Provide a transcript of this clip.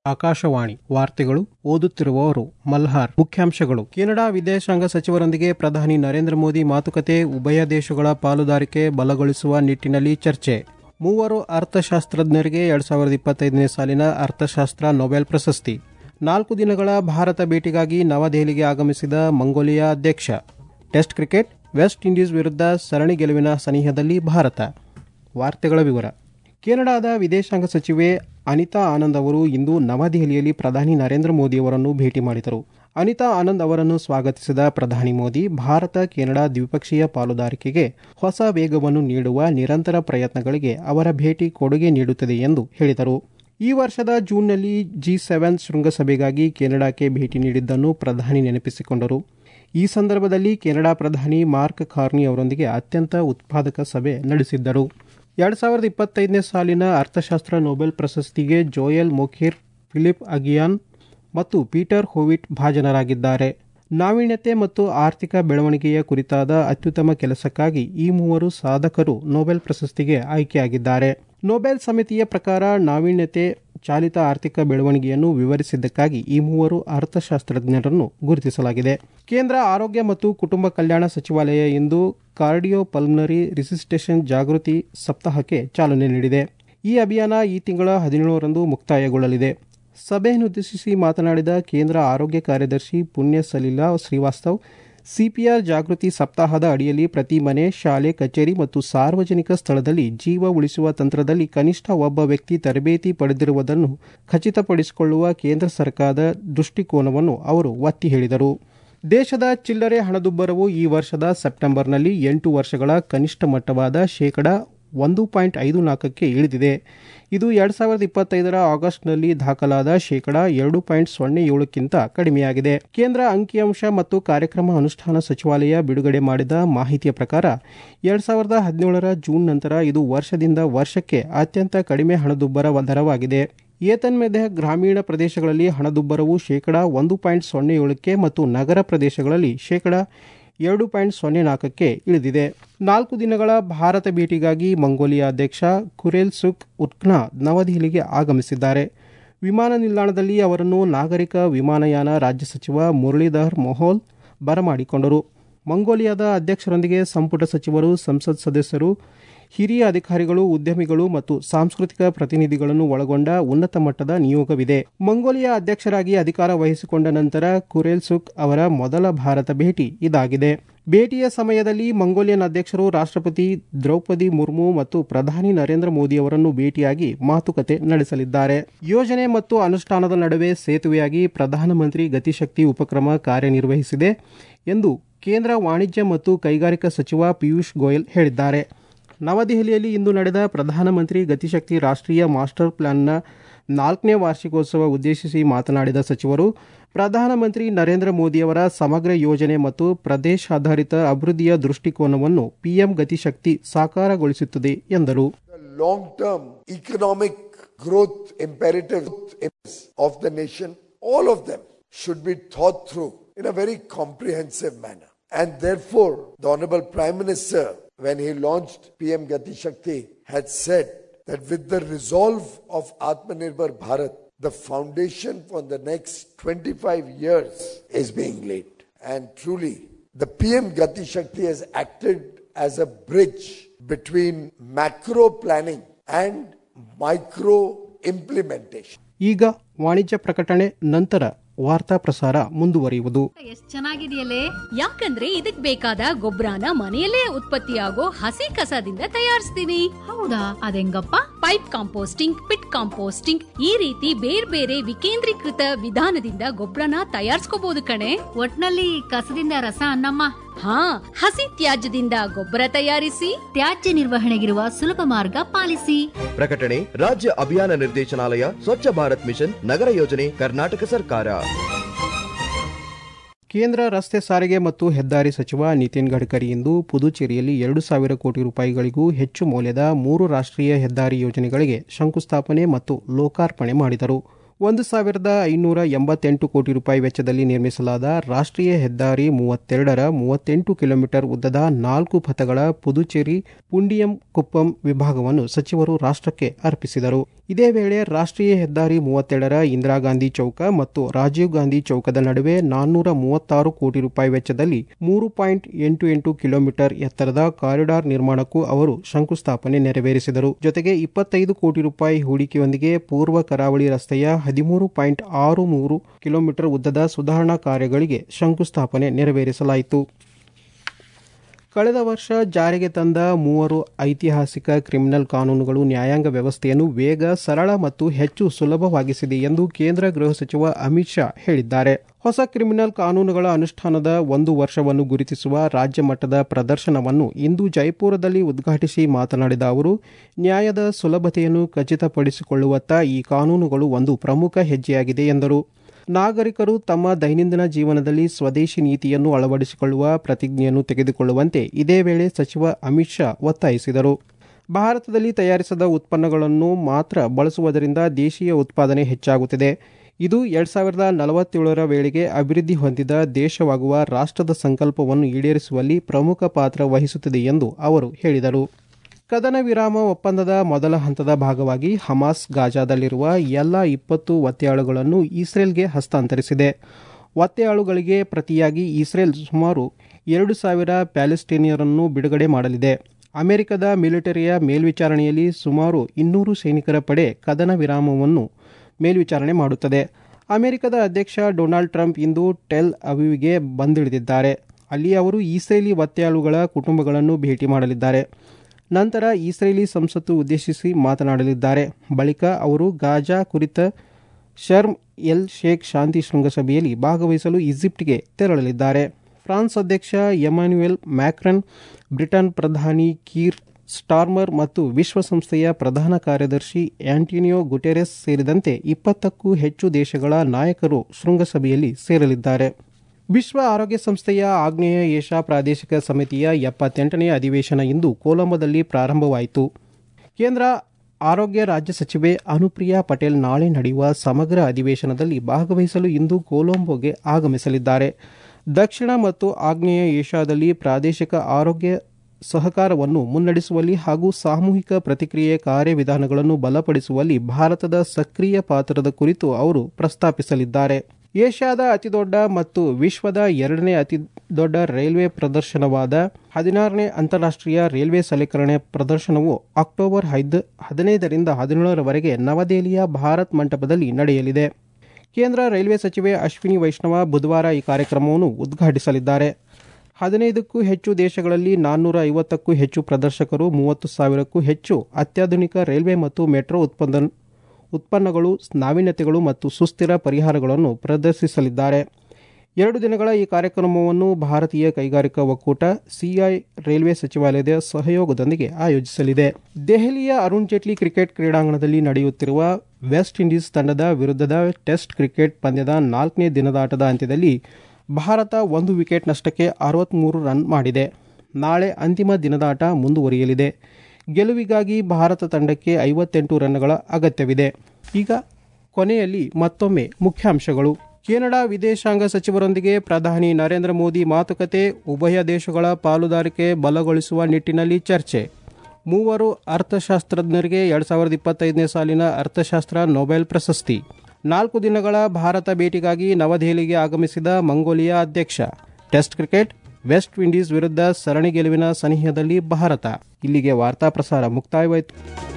ಆಕಾಶವಾಣಿ ವಾರ್ತೆಗಳು ಓದುತ್ತಿರುವವರು ಮಲ್ಹಾರ್ ಮುಖ್ಯಾಂಶಗಳು ಕೆನಡಾ ವಿದೇಶಾಂಗ ಸಚಿವರೊಂದಿಗೆ ಪ್ರಧಾನಿ ನರೇಂದ್ರ ಮೋದಿ ಮಾತುಕತೆ ಉಭಯ ದೇಶಗಳ ಪಾಲುದಾರಿಕೆ ಬಲಗೊಳಿಸುವ ನಿಟ್ಟಿನಲ್ಲಿ ಚರ್ಚೆ ಮೂವರು ಅರ್ಥಶಾಸ್ತ್ರಜ್ಞರಿಗೆ ಎರಡ್ ಸಾವಿರದ ಇಪ್ಪತ್ತೈದನೇ ಸಾಲಿನ ಅರ್ಥಶಾಸ್ತ್ರ ನೊಬೆಲ್ ಪ್ರಶಸ್ತಿ ನಾಲ್ಕು ದಿನಗಳ ಭಾರತ ಭೇಟಿಗಾಗಿ ನವದೆಹಲಿಗೆ ಆಗಮಿಸಿದ ಮಂಗೋಲಿಯಾ ಅಧ್ಯಕ್ಷ ಟೆಸ್ಟ್ ಕ್ರಿಕೆಟ್ ವೆಸ್ಟ್ ಇಂಡೀಸ್ ವಿರುದ್ಧ ಸರಣಿ ಗೆಲುವಿನ ಸನಿಹದಲ್ಲಿ ಭಾರತ ವಾರ್ತೆಗಳ ವಿವರ ಕೆನಡಾದ ವಿದೇಶಾಂಗ ಸಚಿವೆ ಅನಿತಾ ಆನಂದ್ ಅವರು ಇಂದು ನವದೆಹಲಿಯಲ್ಲಿ ಪ್ರಧಾನಿ ನರೇಂದ್ರ ಮೋದಿ ಅವರನ್ನು ಭೇಟಿ ಮಾಡಿದರು ಅನಿತಾ ಆನಂದ್ ಅವರನ್ನು ಸ್ವಾಗತಿಸಿದ ಪ್ರಧಾನಿ ಮೋದಿ ಭಾರತ ಕೆನಡಾ ದ್ವಿಪಕ್ಷೀಯ ಪಾಲುದಾರಿಕೆಗೆ ಹೊಸ ವೇಗವನ್ನು ನೀಡುವ ನಿರಂತರ ಪ್ರಯತ್ನಗಳಿಗೆ ಅವರ ಭೇಟಿ ಕೊಡುಗೆ ನೀಡುತ್ತದೆ ಎಂದು ಹೇಳಿದರು ಈ ವರ್ಷದ ಜೂನ್ನಲ್ಲಿ ಜಿ ಸೆವೆನ್ ಶೃಂಗಸಭೆಗಾಗಿ ಕೆನಡಾಕ್ಕೆ ಭೇಟಿ ನೀಡಿದ್ದನ್ನು ಪ್ರಧಾನಿ ನೆನಪಿಸಿಕೊಂಡರು ಈ ಸಂದರ್ಭದಲ್ಲಿ ಕೆನಡಾ ಪ್ರಧಾನಿ ಮಾರ್ಕ್ ಕಾರ್ನಿ ಅವರೊಂದಿಗೆ ಅತ್ಯಂತ ಉತ್ಪಾದಕ ಸಭೆ ನಡೆಸಿದ್ದರು ಎರಡ್ ಸಾವಿರದ ಇಪ್ಪತ್ತೈದನೇ ಸಾಲಿನ ಅರ್ಥಶಾಸ್ತ್ರ ನೊಬೆಲ್ ಪ್ರಶಸ್ತಿಗೆ ಜೋಯಲ್ ಮೊಖಿರ್ ಫಿಲಿಪ್ ಅಗಿಯಾನ್ ಮತ್ತು ಪೀಟರ್ ಹೋವಿಟ್ ಭಾಜನರಾಗಿದ್ದಾರೆ ನಾವೀನ್ಯತೆ ಮತ್ತು ಆರ್ಥಿಕ ಬೆಳವಣಿಗೆಯ ಕುರಿತಾದ ಅತ್ಯುತ್ತಮ ಕೆಲಸಕ್ಕಾಗಿ ಈ ಮೂವರು ಸಾಧಕರು ನೊಬೆಲ್ ಪ್ರಶಸ್ತಿಗೆ ಆಯ್ಕೆಯಾಗಿದ್ದಾರೆ ನೊಬೆಲ್ ಸಮಿತಿಯ ಪ್ರಕಾರ ನಾವೀನ್ಯತೆ ಚಾಲಿತ ಆರ್ಥಿಕ ಬೆಳವಣಿಗೆಯನ್ನು ವಿವರಿಸಿದ್ದಕ್ಕಾಗಿ ಈ ಮೂವರು ಅರ್ಥಶಾಸ್ತ್ರಜ್ಞರನ್ನು ಗುರುತಿಸಲಾಗಿದೆ ಕೇಂದ್ರ ಆರೋಗ್ಯ ಮತ್ತು ಕುಟುಂಬ ಕಲ್ಯಾಣ ಸಚಿವಾಲಯ ಇಂದು ಕಾರ್ಡಿಯೋ ಪಲ್ಮನರಿ ರಿಸಿಸ್ಟೇಷನ್ ಜಾಗೃತಿ ಸಪ್ತಾಹಕ್ಕೆ ಚಾಲನೆ ನೀಡಿದೆ ಈ ಅಭಿಯಾನ ಈ ತಿಂಗಳ ಹದಿನೇಳರಂದು ಮುಕ್ತಾಯಗೊಳ್ಳಲಿದೆ ಸಭೆಯನ್ನುದ್ದೇಶಿಸಿ ಮಾತನಾಡಿದ ಕೇಂದ್ರ ಆರೋಗ್ಯ ಕಾರ್ಯದರ್ಶಿ ಪುಣ್ಯ ಸಲೀಲಾ ಶ್ರೀವಾಸ್ತವ್ ಸಿಪಿಆರ್ ಜಾಗೃತಿ ಸಪ್ತಾಹದ ಅಡಿಯಲ್ಲಿ ಪ್ರತಿ ಮನೆ ಶಾಲೆ ಕಚೇರಿ ಮತ್ತು ಸಾರ್ವಜನಿಕ ಸ್ಥಳದಲ್ಲಿ ಜೀವ ಉಳಿಸುವ ತಂತ್ರದಲ್ಲಿ ಕನಿಷ್ಠ ಒಬ್ಬ ವ್ಯಕ್ತಿ ತರಬೇತಿ ಪಡೆದಿರುವುದನ್ನು ಖಚಿತಪಡಿಸಿಕೊಳ್ಳುವ ಕೇಂದ್ರ ಸರ್ಕಾರದ ದೃಷ್ಟಿಕೋನವನ್ನು ಅವರು ಒತ್ತಿ ಹೇಳಿದರು ದೇಶದ ಚಿಲ್ಲರೆ ಹಣದುಬ್ಬರವು ಈ ವರ್ಷದ ಸೆಪ್ಟೆಂಬರ್ನಲ್ಲಿ ಎಂಟು ವರ್ಷಗಳ ಕನಿಷ್ಠ ಮಟ್ಟವಾದ ಶೇಕಡ ಒಂದು ಪಾಯಿಂಟ್ ಐದು ನಾಲ್ಕಕ್ಕೆ ಇಳಿದಿದೆ ಇದು ಎರಡ್ ಸಾವಿರದ ಇಪ್ಪತ್ತೈದರ ಆಗಸ್ಟ್ನಲ್ಲಿ ದಾಖಲಾದ ಶೇಕಡ ಎರಡು ಪಾಯಿಂಟ್ ಸೊನ್ನೆ ಏಳಕ್ಕಿಂತ ಕಡಿಮೆಯಾಗಿದೆ ಕೇಂದ್ರ ಅಂಕಿಅಂಶ ಮತ್ತು ಕಾರ್ಯಕ್ರಮ ಅನುಷ್ಠಾನ ಸಚಿವಾಲಯ ಬಿಡುಗಡೆ ಮಾಡಿದ ಮಾಹಿತಿಯ ಪ್ರಕಾರ ಎರಡ್ ಸಾವಿರದ ಹದಿನೇಳರ ಜೂನ್ ನಂತರ ಇದು ವರ್ಷದಿಂದ ವರ್ಷಕ್ಕೆ ಅತ್ಯಂತ ಕಡಿಮೆ ಹಣದುಬ್ಬರ ದರವಾಗಿದೆ ಏತನ್ಮಧ್ಯೆ ಗ್ರಾಮೀಣ ಪ್ರದೇಶಗಳಲ್ಲಿ ಹಣದುಬ್ಬರವು ಶೇಕಡ ಒಂದು ಪಾಯಿಂಟ್ ಸೊನ್ನೆ ಏಳಕ್ಕೆ ಮತ್ತು ನಗರ ಪ್ರದೇಶಗಳಲ್ಲಿ ಶೇಕಡ ಎರಡು ಪಾಯಿಂಟ್ ಸೊನ್ನೆ ನಾಲ್ಕಕ್ಕೆ ಇಳಿದಿದೆ ನಾಲ್ಕು ದಿನಗಳ ಭಾರತ ಭೇಟಿಗಾಗಿ ಮಂಗೋಲಿಯಾ ಅಧ್ಯಕ್ಷ ಕುರೇಲ್ ಸುಕ್ ಉತ್ಕ್ನಾ ನವದೆಹಲಿಗೆ ಆಗಮಿಸಿದ್ದಾರೆ ವಿಮಾನ ನಿಲ್ದಾಣದಲ್ಲಿ ಅವರನ್ನು ನಾಗರಿಕ ವಿಮಾನಯಾನ ರಾಜ್ಯ ಸಚಿವ ಮುರಳೀಧರ್ ಮೊಹೋಲ್ ಬರಮಾಡಿಕೊಂಡರು ಮಂಗೋಲಿಯಾದ ಅಧ್ಯಕ್ಷರೊಂದಿಗೆ ಸಂಪುಟ ಸಚಿವರು ಸಂಸತ್ ಸದಸ್ಯರು ಹಿರಿಯ ಅಧಿಕಾರಿಗಳು ಉದ್ಯಮಿಗಳು ಮತ್ತು ಸಾಂಸ್ಕೃತಿಕ ಪ್ರತಿನಿಧಿಗಳನ್ನು ಒಳಗೊಂಡ ಉನ್ನತ ಮಟ್ಟದ ನಿಯೋಗವಿದೆ ಮಂಗೋಲಿಯಾ ಅಧ್ಯಕ್ಷರಾಗಿ ಅಧಿಕಾರ ವಹಿಸಿಕೊಂಡ ನಂತರ ಕುರೇಲ್ ಸುಕ್ ಅವರ ಮೊದಲ ಭಾರತ ಭೇಟಿ ಇದಾಗಿದೆ ಭೇಟಿಯ ಸಮಯದಲ್ಲಿ ಮಂಗೋಲಿಯನ್ ಅಧ್ಯಕ್ಷರು ರಾಷ್ಟ್ರಪತಿ ದ್ರೌಪದಿ ಮುರ್ಮು ಮತ್ತು ಪ್ರಧಾನಿ ನರೇಂದ್ರ ಮೋದಿ ಅವರನ್ನು ಭೇಟಿಯಾಗಿ ಮಾತುಕತೆ ನಡೆಸಲಿದ್ದಾರೆ ಯೋಜನೆ ಮತ್ತು ಅನುಷ್ಠಾನದ ನಡುವೆ ಸೇತುವೆಯಾಗಿ ಪ್ರಧಾನಮಂತ್ರಿ ಗತಿಶಕ್ತಿ ಉಪಕ್ರಮ ಕಾರ್ಯನಿರ್ವಹಿಸಿದೆ ಎಂದು ಕೇಂದ್ರ ವಾಣಿಜ್ಯ ಮತ್ತು ಕೈಗಾರಿಕಾ ಸಚಿವ ಪಿಯೂಷ್ ಗೋಯಲ್ ಹೇಳಿದ್ದಾರೆ ನವದೆಹಲಿಯಲ್ಲಿ ಇಂದು ನಡೆದ ಪ್ರಧಾನಮಂತ್ರಿ ಗತಿಶಕ್ತಿ ರಾಷ್ಟ್ರೀಯ ಮಾಸ್ಟರ್ ಪ್ಲಾನ್ನ ನಾಲ್ಕನೇ ವಾರ್ಷಿಕೋತ್ಸವ ಉದ್ದೇಶಿಸಿ ಮಾತನಾಡಿದ ಸಚಿವರು ಪ್ರಧಾನಮಂತ್ರಿ ನರೇಂದ್ರ ಮೋದಿಯವರ ಸಮಗ್ರ ಯೋಜನೆ ಮತ್ತು ಪ್ರದೇಶಾಧಾರಿತ ಅಭಿವೃದ್ಧಿಯ ದೃಷ್ಟಿಕೋನವನ್ನು ಪಿಎಂ ಗತಿಶಕ್ತಿ ಸಾಕಾರಗೊಳಿಸುತ್ತದೆ ಎಂದರು long term economic growth imperatives of the nation, all of them should be thought through in a very comprehensive manner. And therefore, the Honorable Prime Minister, when he launched PM Gati Shakti, had said that with the resolve of Atmanirbhar Bharat, the foundation for the next 25 years is being laid. And truly, the PM Gati Shakti has acted as a bridge between macro planning and micro implementation. ಈಗ ವಾಣಿಜ್ಯ ಪ್ರಕಟಣೆ ನಂತರ ವಾರ್ತಾ ಪ್ರಸಾರ ಮುಂದುವರಿಯುವುದು ಎಷ್ಟ್ ಚೆನ್ನಾಗಿದೆಯಲ್ಲೇ ಯಾಕಂದ್ರೆ ಇದಕ್ ಬೇಕಾದ ಗೊಬ್ಬರನ ಮನೆಯಲ್ಲೇ ಉತ್ಪತ್ತಿಯಾಗೋ ಹಸಿ ಕಸದಿಂದ ತಯಾರಿಸ್ತೀನಿ ಹೌದಾ ಅದೆಂಗಪ್ಪ ಪೈಪ್ ಕಾಂಪೋಸ್ಟಿಂಗ್ ಪಿಟ್ ಕಾಂಪೋಸ್ಟಿಂಗ್ ಈ ರೀತಿ ಬೇರೆ ಬೇರೆ ವಿಕೇಂದ್ರೀಕೃತ ವಿಧಾನದಿಂದ ಗೊಬ್ಬರನ ತಯಾರಿಸ್ಕೋಬಹುದು ಕಣೆ ಒಟ್ನಲ್ಲಿ ಕಸದಿಂದ ರಸ ಅನ್ನಮ್ಮ ಹಾ ಹಸಿ ತ್ಯಾಜ್ಯದಿಂದ ಗೊಬ್ಬರ ತಯಾರಿಸಿ ತ್ಯಾಜ್ಯ ನಿರ್ವಹಣೆಗಿರುವ ಸುಲಭ ಮಾರ್ಗ ಪಾಲಿಸಿ ಪ್ರಕಟಣೆ ರಾಜ್ಯ ಅಭಿಯಾನ ನಿರ್ದೇಶನಾಲಯ ಸ್ವಚ್ಛ ಭಾರತ್ ಮಿಷನ್ ನಗರ ಯೋಜನೆ ಕರ್ನಾಟಕ ಸರ್ಕಾರ ಕೇಂದ್ರ ರಸ್ತೆ ಸಾರಿಗೆ ಮತ್ತು ಹೆದ್ದಾರಿ ಸಚಿವ ನಿತಿನ್ ಗಡ್ಕರಿ ಇಂದು ಪುದುಚೇರಿಯಲ್ಲಿ ಎರಡು ಸಾವಿರ ಕೋಟಿ ರೂಪಾಯಿಗಳಿಗೂ ಹೆಚ್ಚು ಮೌಲ್ಯದ ಮೂರು ರಾಷ್ಟ್ರೀಯ ಹೆದ್ದಾರಿ ಯೋಜನೆಗಳಿಗೆ ಶಂಕುಸ್ಥಾಪನೆ ಮತ್ತು ಲೋಕಾರ್ಪಣೆ ಮಾಡಿದರು ಒಂದು ಸಾವಿರದ ಐನೂರ ಎಂಬತ್ತೆಂಟು ಕೋಟಿ ರೂಪಾಯಿ ವೆಚ್ಚದಲ್ಲಿ ನಿರ್ಮಿಸಲಾದ ರಾಷ್ಟ್ರೀಯ ಹೆದ್ದಾರಿ ಮೂವತ್ತೆರಡರ ಮೂವತ್ತೆಂಟು ಕಿಲೋಮೀಟರ್ ಉದ್ದದ ನಾಲ್ಕು ಪಥಗಳ ಪುದುಚೇರಿ ಪುಂಡಿಯಂ ಕುಪ್ಪಂ ವಿಭಾಗವನ್ನು ಸಚಿವರು ರಾಷ್ಟ್ರಕ್ಕೆ ಅರ್ಪಿಸಿದರು ಇದೇ ವೇಳೆ ರಾಷ್ಟ್ರೀಯ ಹೆದ್ದಾರಿ ಮೂವತ್ತೆರಡರ ಇಂದಿರಾ ಗಾಂಧಿ ಚೌಕ ಮತ್ತು ರಾಜೀವ್ ಗಾಂಧಿ ಚೌಕದ ನಡುವೆ ನಾನ್ನೂರ ಮೂವತ್ತಾರು ಕೋಟಿ ರೂಪಾಯಿ ವೆಚ್ಚದಲ್ಲಿ ಮೂರು ಪಾಯಿಂಟ್ ಎಂಟು ಎಂಟು ಕಿಲೋಮೀಟರ್ ಎತ್ತರದ ಕಾರಿಡಾರ್ ನಿರ್ಮಾಣಕ್ಕೂ ಅವರು ಶಂಕುಸ್ಥಾಪನೆ ನೆರವೇರಿಸಿದರು ಜೊತೆಗೆ ಇಪ್ಪತ್ತೈದು ಕೋಟಿ ರೂಪಾಯಿ ಹೂಡಿಕೆಯೊಂದಿಗೆ ಪೂರ್ವ ಕರಾವಳಿ ರಸ್ತೆಯ ಹದಿಮೂರು ಪಾಯಿಂಟ್ ಆರು ಮೂರು ಕಿಲೋಮೀಟರ್ ಉದ್ದದ ಸುಧಾರಣಾ ಕಾರ್ಯಗಳಿಗೆ ಶಂಕುಸ್ಥಾಪನೆ ನೆರವೇರಿಸಲಾಯಿತು ಕಳೆದ ವರ್ಷ ಜಾರಿಗೆ ತಂದ ಮೂವರು ಐತಿಹಾಸಿಕ ಕ್ರಿಮಿನಲ್ ಕಾನೂನುಗಳು ನ್ಯಾಯಾಂಗ ವ್ಯವಸ್ಥೆಯನ್ನು ವೇಗ ಸರಳ ಮತ್ತು ಹೆಚ್ಚು ಸುಲಭವಾಗಿಸಿದೆ ಎಂದು ಕೇಂದ್ರ ಗೃಹ ಸಚಿವ ಅಮಿತ್ ಶಾ ಹೇಳಿದ್ದಾರೆ ಹೊಸ ಕ್ರಿಮಿನಲ್ ಕಾನೂನುಗಳ ಅನುಷ್ಠಾನದ ಒಂದು ವರ್ಷವನ್ನು ಗುರುತಿಸುವ ರಾಜ್ಯ ಮಟ್ಟದ ಪ್ರದರ್ಶನವನ್ನು ಇಂದು ಜೈಪುರದಲ್ಲಿ ಉದ್ಘಾಟಿಸಿ ಮಾತನಾಡಿದ ಅವರು ನ್ಯಾಯದ ಸುಲಭತೆಯನ್ನು ಖಚಿತಪಡಿಸಿಕೊಳ್ಳುವತ್ತ ಈ ಕಾನೂನುಗಳು ಒಂದು ಪ್ರಮುಖ ಹೆಜ್ಜೆಯಾಗಿದೆ ಎಂದರು ನಾಗರಿಕರು ತಮ್ಮ ದೈನಂದಿನ ಜೀವನದಲ್ಲಿ ಸ್ವದೇಶಿ ನೀತಿಯನ್ನು ಅಳವಡಿಸಿಕೊಳ್ಳುವ ಪ್ರತಿಜ್ಞೆಯನ್ನು ತೆಗೆದುಕೊಳ್ಳುವಂತೆ ಇದೇ ವೇಳೆ ಸಚಿವ ಅಮಿತ್ ಶಾ ಒತ್ತಾಯಿಸಿದರು ಭಾರತದಲ್ಲಿ ತಯಾರಿಸಿದ ಉತ್ಪನ್ನಗಳನ್ನು ಮಾತ್ರ ಬಳಸುವುದರಿಂದ ದೇಶೀಯ ಉತ್ಪಾದನೆ ಹೆಚ್ಚಾಗುತ್ತಿದೆ ಇದು ಎರಡ್ ಸಾವಿರದ ನಲವತ್ತೇಳರ ವೇಳೆಗೆ ಅಭಿವೃದ್ಧಿ ಹೊಂದಿದ ದೇಶವಾಗುವ ರಾಷ್ಟ್ರದ ಸಂಕಲ್ಪವನ್ನು ಈಡೇರಿಸುವಲ್ಲಿ ಪ್ರಮುಖ ಪಾತ್ರ ವಹಿಸುತ್ತದೆ ಎಂದು ಅವರು ಹೇಳಿದರು ಕದನ ವಿರಾಮ ಒಪ್ಪಂದದ ಮೊದಲ ಹಂತದ ಭಾಗವಾಗಿ ಹಮಾಸ್ ಗಾಜಾದಲ್ಲಿರುವ ಎಲ್ಲ ಇಪ್ಪತ್ತು ಒತ್ತೆಯಾಳುಗಳನ್ನು ಇಸ್ರೇಲ್ಗೆ ಹಸ್ತಾಂತರಿಸಿದೆ ಒತ್ತೆಯಾಳುಗಳಿಗೆ ಪ್ರತಿಯಾಗಿ ಇಸ್ರೇಲ್ ಸುಮಾರು ಎರಡು ಸಾವಿರ ಪ್ಯಾಲೆಸ್ಟೀನಿಯರನ್ನು ಬಿಡುಗಡೆ ಮಾಡಲಿದೆ ಅಮೆರಿಕದ ಮಿಲಿಟರಿಯ ಮೇಲ್ವಿಚಾರಣೆಯಲ್ಲಿ ಸುಮಾರು ಇನ್ನೂರು ಸೈನಿಕರ ಪಡೆ ಕದನ ವಿರಾಮವನ್ನು ಮೇಲ್ವಿಚಾರಣೆ ಮಾಡುತ್ತದೆ ಅಮೆರಿಕದ ಅಧ್ಯಕ್ಷ ಡೊನಾಲ್ಡ್ ಟ್ರಂಪ್ ಇಂದು ಟೆಲ್ ಅವಿವ್ಗೆ ಬಂದಿಳಿದಿದ್ದಾರೆ ಅಲ್ಲಿ ಅವರು ಇಸ್ರೇಲಿ ಒತ್ತೆಯಾಳುಗಳ ಕುಟುಂಬಗಳನ್ನು ಭೇಟಿ ಮಾಡಲಿದ್ದಾರೆ ನಂತರ ಇಸ್ರೇಲಿ ಸಂಸತ್ತು ಉದ್ದೇಶಿಸಿ ಮಾತನಾಡಲಿದ್ದಾರೆ ಬಳಿಕ ಅವರು ಗಾಜಾ ಕುರಿತ ಶರ್ಮ್ ಎಲ್ ಶೇಖ್ ಶಾಂತಿ ಶೃಂಗಸಭೆಯಲ್ಲಿ ಭಾಗವಹಿಸಲು ಈಜಿಪ್ಟ್ಗೆ ತೆರಳಲಿದ್ದಾರೆ ಫ್ರಾನ್ಸ್ ಅಧ್ಯಕ್ಷ ಎಮಾನ್ಯುಯಲ್ ಮ್ಯಾಕ್ರನ್ ಬ್ರಿಟನ್ ಪ್ರಧಾನಿ ಕೀರ್ ಸ್ಟಾರ್ಮರ್ ಮತ್ತು ವಿಶ್ವಸಂಸ್ಥೆಯ ಪ್ರಧಾನ ಕಾರ್ಯದರ್ಶಿ ಆಂಟಿನಿಯೋ ಗುಟೆರೆಸ್ ಸೇರಿದಂತೆ ಇಪ್ಪತ್ತಕ್ಕೂ ಹೆಚ್ಚು ದೇಶಗಳ ನಾಯಕರು ಶೃಂಗಸಭೆಯಲ್ಲಿ ಸೇರಲಿದ್ದಾರೆ ವಿಶ್ವ ಆರೋಗ್ಯ ಸಂಸ್ಥೆಯ ಆಗ್ನೇಯ ಏಷ್ಯಾ ಪ್ರಾದೇಶಿಕ ಸಮಿತಿಯ ಎಪ್ಪತ್ತೆಂಟನೇ ಅಧಿವೇಶನ ಇಂದು ಕೊಲಂಬೋದಲ್ಲಿ ಪ್ರಾರಂಭವಾಯಿತು ಕೇಂದ್ರ ಆರೋಗ್ಯ ರಾಜ್ಯ ಸಚಿವೆ ಅನುಪ್ರಿಯಾ ಪಟೇಲ್ ನಾಳೆ ನಡೆಯುವ ಸಮಗ್ರ ಅಧಿವೇಶನದಲ್ಲಿ ಭಾಗವಹಿಸಲು ಇಂದು ಕೊಲಂಬೋಗೆ ಆಗಮಿಸಲಿದ್ದಾರೆ ದಕ್ಷಿಣ ಮತ್ತು ಆಗ್ನೇಯ ಏಷ್ಯಾದಲ್ಲಿ ಪ್ರಾದೇಶಿಕ ಆರೋಗ್ಯ ಸಹಕಾರವನ್ನು ಮುನ್ನಡೆಸುವಲ್ಲಿ ಹಾಗೂ ಸಾಮೂಹಿಕ ಪ್ರತಿಕ್ರಿಯೆ ಕಾರ್ಯವಿಧಾನಗಳನ್ನು ಬಲಪಡಿಸುವಲ್ಲಿ ಭಾರತದ ಸಕ್ರಿಯ ಪಾತ್ರದ ಕುರಿತು ಅವರು ಪ್ರಸ್ತಾಪಿಸಲಿದ್ದಾರೆ ಏಷ್ಯಾದ ಅತಿದೊಡ್ಡ ಮತ್ತು ವಿಶ್ವದ ಎರಡನೇ ಅತಿ ದೊಡ್ಡ ರೈಲ್ವೆ ಪ್ರದರ್ಶನವಾದ ಹದಿನಾರನೇ ಅಂತಾರಾಷ್ಟ್ರೀಯ ರೈಲ್ವೆ ಸಲಕರಣೆ ಪ್ರದರ್ಶನವು ಅಕ್ಟೋಬರ್ ಐದು ಹದಿನೈದರಿಂದ ಹದಿನೇಳರವರೆಗೆ ನವದೆಹಲಿಯ ಭಾರತ್ ಮಂಟಪದಲ್ಲಿ ನಡೆಯಲಿದೆ ಕೇಂದ್ರ ರೈಲ್ವೆ ಸಚಿವೆ ಅಶ್ವಿನಿ ವೈಷ್ಣವ ಬುಧವಾರ ಈ ಕಾರ್ಯಕ್ರಮವನ್ನು ಉದ್ಘಾಟಿಸಲಿದ್ದಾರೆ ಹದಿನೈದಕ್ಕೂ ಹೆಚ್ಚು ದೇಶಗಳಲ್ಲಿ ನಾನ್ನೂರ ಐವತ್ತಕ್ಕೂ ಹೆಚ್ಚು ಪ್ರದರ್ಶಕರು ಮೂವತ್ತು ಸಾವಿರಕ್ಕೂ ಹೆಚ್ಚು ಅತ್ಯಾಧುನಿಕ ರೈಲ್ವೆ ಮತ್ತು ಮೆಟ್ರೋ ಉತ್ಪನ್ನ ಉತ್ಪನ್ನಗಳು ನಾವೀನ್ಯತೆಗಳು ಮತ್ತು ಸುಸ್ಥಿರ ಪರಿಹಾರಗಳನ್ನು ಪ್ರದರ್ಶಿಸಲಿದ್ದಾರೆ ಎರಡು ದಿನಗಳ ಈ ಕಾರ್ಯಕ್ರಮವನ್ನು ಭಾರತೀಯ ಕೈಗಾರಿಕಾ ಒಕ್ಕೂಟ ಸಿಐ ರೈಲ್ವೆ ಸಚಿವಾಲಯದ ಸಹಯೋಗದೊಂದಿಗೆ ಆಯೋಜಿಸಲಿದೆ ದೆಹಲಿಯ ಅರುಣ್ ಜೇಟ್ಲಿ ಕ್ರಿಕೆಟ್ ಕ್ರೀಡಾಂಗಣದಲ್ಲಿ ನಡೆಯುತ್ತಿರುವ ವೆಸ್ಟ್ ಇಂಡೀಸ್ ತಂಡದ ವಿರುದ್ಧದ ಟೆಸ್ಟ್ ಕ್ರಿಕೆಟ್ ಪಂದ್ಯದ ನಾಲ್ಕನೇ ದಿನದಾಟದ ಅಂತ್ಯದಲ್ಲಿ ಭಾರತ ಒಂದು ವಿಕೆಟ್ ನಷ್ಟಕ್ಕೆ ಅರವತ್ಮೂರು ರನ್ ಮಾಡಿದೆ ನಾಳೆ ಅಂತಿಮ ದಿನದಾಟ ಮುಂದುವರಿಯಲಿದೆ ಗೆಲುವಿಗಾಗಿ ಭಾರತ ತಂಡಕ್ಕೆ ಐವತ್ತೆಂಟು ರನ್ಗಳ ಅಗತ್ಯವಿದೆ ಈಗ ಕೊನೆಯಲ್ಲಿ ಮತ್ತೊಮ್ಮೆ ಮುಖ್ಯಾಂಶಗಳು ಕೆನಡಾ ವಿದೇಶಾಂಗ ಸಚಿವರೊಂದಿಗೆ ಪ್ರಧಾನಿ ನರೇಂದ್ರ ಮೋದಿ ಮಾತುಕತೆ ಉಭಯ ದೇಶಗಳ ಪಾಲುದಾರಿಕೆ ಬಲಗೊಳಿಸುವ ನಿಟ್ಟಿನಲ್ಲಿ ಚರ್ಚೆ ಮೂವರು ಅರ್ಥಶಾಸ್ತ್ರಜ್ಞರಿಗೆ ಎರಡ್ ಸಾವಿರದ ಇಪ್ಪತ್ತೈದನೇ ಸಾಲಿನ ಅರ್ಥಶಾಸ್ತ್ರ ನೊಬೆಲ್ ಪ್ರಶಸ್ತಿ ನಾಲ್ಕು ದಿನಗಳ ಭಾರತ ಭೇಟಿಗಾಗಿ ನವದೆಹಲಿಗೆ ಆಗಮಿಸಿದ ಮಂಗೋಲಿಯಾ ಅಧ್ಯಕ್ಷ ಟೆಸ್ಟ್ ಕ್ರಿಕೆಟ್ ವೆಸ್ಟ್ ಇಂಡೀಸ್ ವಿರುದ್ಧ ಸರಣಿ ಗೆಲುವಿನ ಸನಿಹದಲ್ಲಿ ಭಾರತ ಇಲ್ಲಿಗೆ ವಾರ್ತಾ ಪ್ರಸಾರ ಮುಕ್ತಾಯವಾಯಿತು